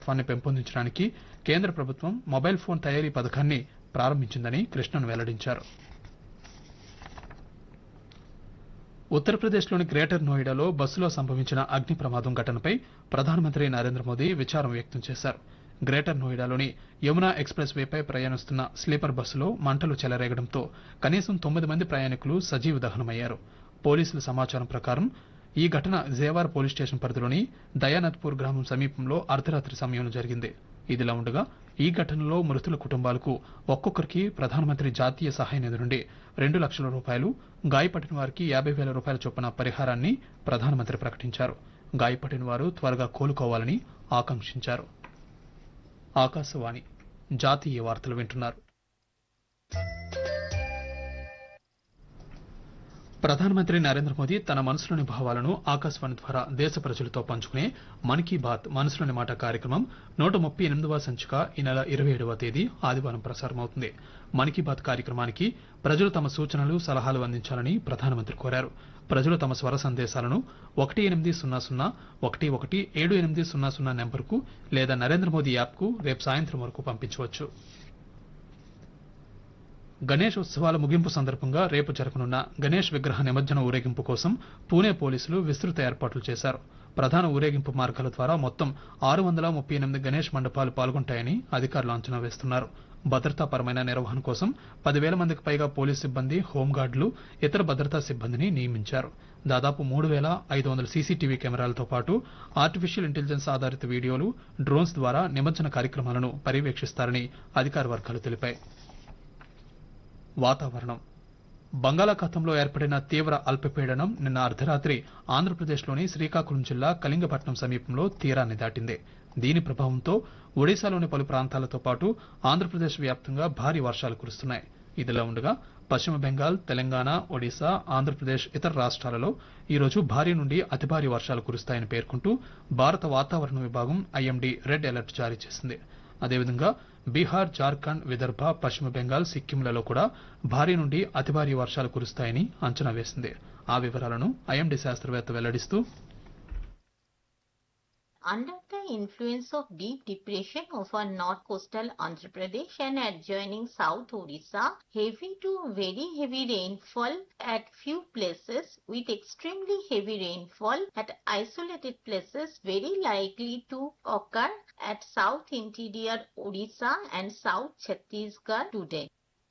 వాన్ని పెంపొందించడానికి కేంద్ర ప్రభుత్వం మొబైల్ ఫోన్ తయారీ పథకాన్ని ప్రారంభించిందని కృష్ణన్ వెల్లడించారు ఉత్తరప్రదేశ్లోని గ్రేటర్ నోయిడాలో బస్సులో సంభవించిన అగ్ని ప్రమాదం ఘటనపై ప్రధానమంత్రి నరేంద్ర మోదీ విచారం వ్యక్తం చేశారు గ్రేటర్ నోయిడాలోని యమునా ఎక్స్ప్రెస్ వేపై ప్రయాణిస్తున్న స్లీపర్ బస్సులో మంటలు చెలరేగడంతో కనీసం తొమ్మిది మంది ప్రయాణికులు సజీవ దహనమయ్యారు పోలీసుల సమాచారం ప్రకారం ఈ ఘటన జేవార్ పోలీస్ స్టేషన్ పరిధిలోని దయానథ్పూర్ గ్రామం సమీపంలో అర్ధరాత్రి సమయంలో జరిగింది ఇదిలా ఉండగా ఈ ఘటనలో మృతుల కుటుంబాలకు ఒక్కొక్కరికి ప్రధానమంత్రి జాతీయ సహాయ నిధి నుండి రెండు లక్షల రూపాయలు గాయపడిన వారికి యాభై వేల రూపాయల చొప్పున పరిహారాన్ని ప్రధానమంత్రి ప్రకటించారు గాయపడిన వారు త్వరగా కోలుకోవాలని ఆకాంక్షించారు ఆకాశవాణి జాతీయ వార్తలు వింటున్నారు ప్రధానమంత్రి నరేంద్ర మోదీ తన మనసులోని భావాలను ఆకాశవాణి ద్వారా దేశ ప్రజలతో పంచుకునే మన్ కీ బాత్ మనసులోని మాట కార్యక్రమం నూట ముప్పై ఎనిమిదవ సంచిక ఈ నెల ఇరవై ఏడవ తేదీ ఆదివారం ప్రసారమవుతుంది మన్ కీ బాత్ కార్యక్రమానికి ప్రజలు తమ సూచనలు సలహాలు అందించాలని ప్రధానమంత్రి కోరారు ప్రజలు తమ స్వర సందేశాలను ఒకటి ఎనిమిది సున్నా సున్నా ఒకటి ఒకటి ఏడు ఎనిమిది సున్నా సున్నా నెంబర్కు లేదా నరేంద్ర మోదీ యాప్కు రేపు సాయంత్రం వరకు పంపించవచ్చు గణేష్ ఉత్సవాల ముగింపు సందర్భంగా రేపు జరగనున్న గణేష్ విగ్రహ నిమజ్జన ఊరేగింపు కోసం పూణే పోలీసులు విస్తృత ఏర్పాట్లు చేశారు ప్రధాన ఊరేగింపు మార్గాల ద్వారా మొత్తం ఆరు వందల ముప్పై ఎనిమిది గణేష్ మండపాలు పాల్గొంటాయని అధికారులు అంచనా వేస్తున్నారు భద్రతాపరమైన నిర్వహణ కోసం పదివేల మందికి పైగా పోలీస్ సిబ్బంది హోంగార్డులు ఇతర భద్రతా సిబ్బందిని నియమించారు దాదాపు మూడు వేల ఐదు వందల సీసీటీవీ కెమెరాలతో పాటు ఆర్టిఫిషియల్ ఇంటెలిజెన్స్ ఆధారిత వీడియోలు డ్రోన్స్ ద్వారా నిమజ్జన కార్యక్రమాలను పర్యవేక్షిస్తారని అధికార వర్గాలు తెలిపాయి వాతావరణం బంగాళాఖాతంలో ఏర్పడిన తీవ్ర అల్పపీడనం నిన్న అర్ధరాత్రి ఆంధ్రప్రదేశ్లోని శ్రీకాకుళం జిల్లా కళింగపట్నం సమీపంలో తీరాన్ని దాటింది దీని ప్రభావంతో ఒడిశాలోని పలు ప్రాంతాలతో పాటు ఆంధ్రప్రదేశ్ వ్యాప్తంగా భారీ వర్షాలు కురుస్తున్నాయి ఇదిలా ఉండగా పశ్చిమ బెంగాల్ తెలంగాణ ఒడిశా ఆంధ్రప్రదేశ్ ఇతర రాష్ట్రాలలో ఈరోజు భారీ నుండి అతి భారీ వర్షాలు కురుస్తాయని పేర్కొంటూ భారత వాతావరణ విభాగం ఐఎండీ రెడ్ అలర్ట్ జారీ చేసింది అదేవిధంగా బీహార్ జార్ఖండ్ విదర్భ పశ్చిమ బెంగాల్ సిక్కింలలో కూడా భారీ నుండి అతి భారీ వర్షాలు కురుస్తాయని అంచనా వేసింది ఆ వివరాలను ఐఎండీ శాస్త్రవేత్త వెల్లడిస్తూ Under the influence of deep depression over north coastal Andhra Pradesh and adjoining South Odisha, heavy to very heavy rainfall at few places with extremely heavy rainfall at isolated places very likely to occur at South Interior Odisha and South Chhattisgarh today.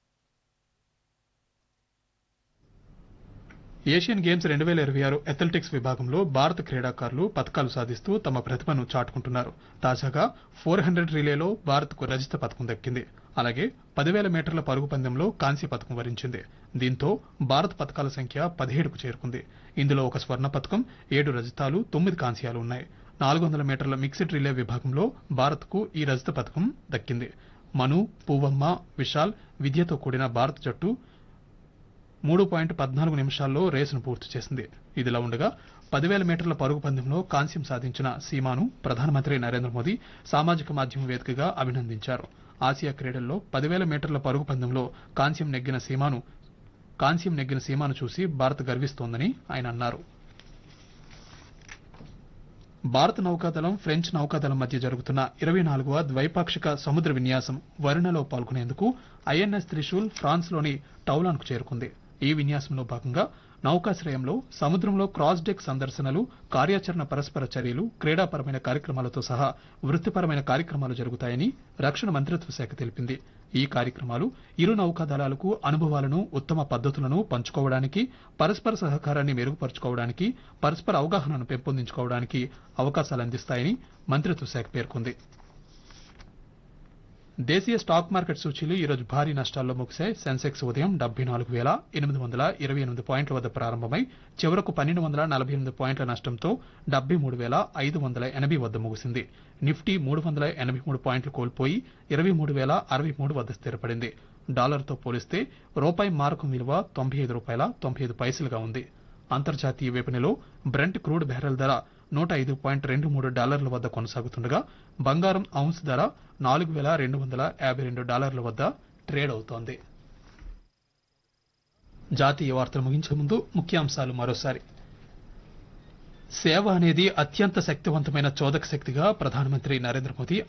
Asian games రెండు వేల ఇరవై ఆరు athletics విభాగంలో భారత క్రీడాకారులు పథకాలు సాధిస్తూ తమ ప్రతిభను చాటుకుంటున్నారు తాజాగా ఫోర్ హండ్రెడ్ రిలేలో భారత్కు రజత పథకం దక్కింది అలాగే పదివేల మీటర్ల పరుగు పందెంలో కాంస్య పథకం వరించింది దీంతో భారత్ పథకాల సంఖ్య పదిహేడుకు చేరుకుంది ఇందులో ఒక స్వర్ణ పథకం ఏడు రజతాలు తొమ్మిది కాంస్యాలు ఉన్నాయి నాలుగు వందల మీటర్ల మిక్స్డ్ రిలే విభాగంలో భారత్కు ఈ రజత పథకం దక్కింది మను పూవమ్మ విశాల్ విద్యతో కూడిన భారత జట్టు మూడు పాయింట్ పద్నాలుగు నిమిషాల్లో రేసును పూర్తి చేసింది ఇదిలా ఉండగా పదివేల మీటర్ల పరుగు పందెంలో కాంస్యం సాధించిన సీమాను ప్రధానమంత్రి నరేంద్ర మోదీ సామాజిక మాధ్యమం వేదికగా అభినందించారు ఆసియా క్రీడల్లో పదివేల మీటర్ల పరుగు పందెంలో కాంస్యం నెగ్గిన సీమాను కాంస్యం నెగ్గిన సీమాను చూసి భారత్ గర్విస్తోందని ఆయన అన్నారు భారత నౌకాదళం ఫ్రెంచ్ నౌకాదళం మధ్య జరుగుతున్న ఇరవై నాలుగవ ద్వైపాక్షిక సముద్ర విన్యాసం వరుణలో పాల్గొనేందుకు ఐఎన్ఎస్ త్రిశూల్ ఫ్రాన్స్లోని టౌలాన్కు చేరుకుంది ఈ విన్యాసంలో భాగంగా నౌకాశ్రయంలో సముద్రంలో క్రాస్ డెక్ సందర్శనలు కార్యాచరణ పరస్పర చర్యలు క్రీడాపరమైన కార్యక్రమాలతో సహా వృత్తిపరమైన కార్యక్రమాలు జరుగుతాయని రక్షణ మంత్రిత్వ శాఖ తెలిపింది ఈ కార్యక్రమాలు ఇరు నౌకాదళాలకు అనుభవాలను ఉత్తమ పద్ధతులను పంచుకోవడానికి పరస్పర సహకారాన్ని మెరుగుపరుచుకోవడానికి పరస్పర అవగాహనను పెంపొందించుకోవడానికి అవకాశాలు అందిస్తాయని మంత్రిత్వ శాఖ పేర్కొంది దేశీయ స్టాక్ మార్కెట్ సూచీలు ఈరోజు భారీ నష్టాల్లో ముగిశాయి సెన్సెక్స్ ఉదయం డెబ్బై నాలుగు వేల ఎనిమిది వందల ఇరవై ఎనిమిది పాయింట్ల వద్ద ప్రారంభమై చివరకు పన్నెండు వందల నలభై ఎనిమిది పాయింట్ల నష్టంతో డెబ్బై మూడు వేల ఐదు వందల ఎనభై వద్ద ముగిసింది నిఫ్టీ మూడు వందల ఎనభై మూడు పాయింట్లు కోల్పోయి ఇరవై మూడు వేల అరవై మూడు వద్ద స్థిరపడింది డాలర్తో పోలిస్తే రూపాయి మారకం విలువ తొంభై ఐదు రూపాయల తొంభై ఐదు పైసలుగా ఉంది అంతర్జాతీయ విపణిలో బ్రెంట్ క్రూడ్ బ్యారెల్ ధర నూట ఐదు పాయింట్ రెండు మూడు డాలర్ల వద్ద కొనసాగుతుండగా బంగారం ఔన్స్ ధర నాలుగు వేల రెండు వందల యాభై రెండు డాలర్ల వద్ద ట్రేడ్ అవుతోంది జాతీయ వార్తలు ముగించే ముందు ముఖ్యాంశాలు మరోసారి సేవ అనేది అత్యంత శక్తివంతమైన చోదక శక్తిగా ప్రధానమంత్రి నరేంద్ర మోదీ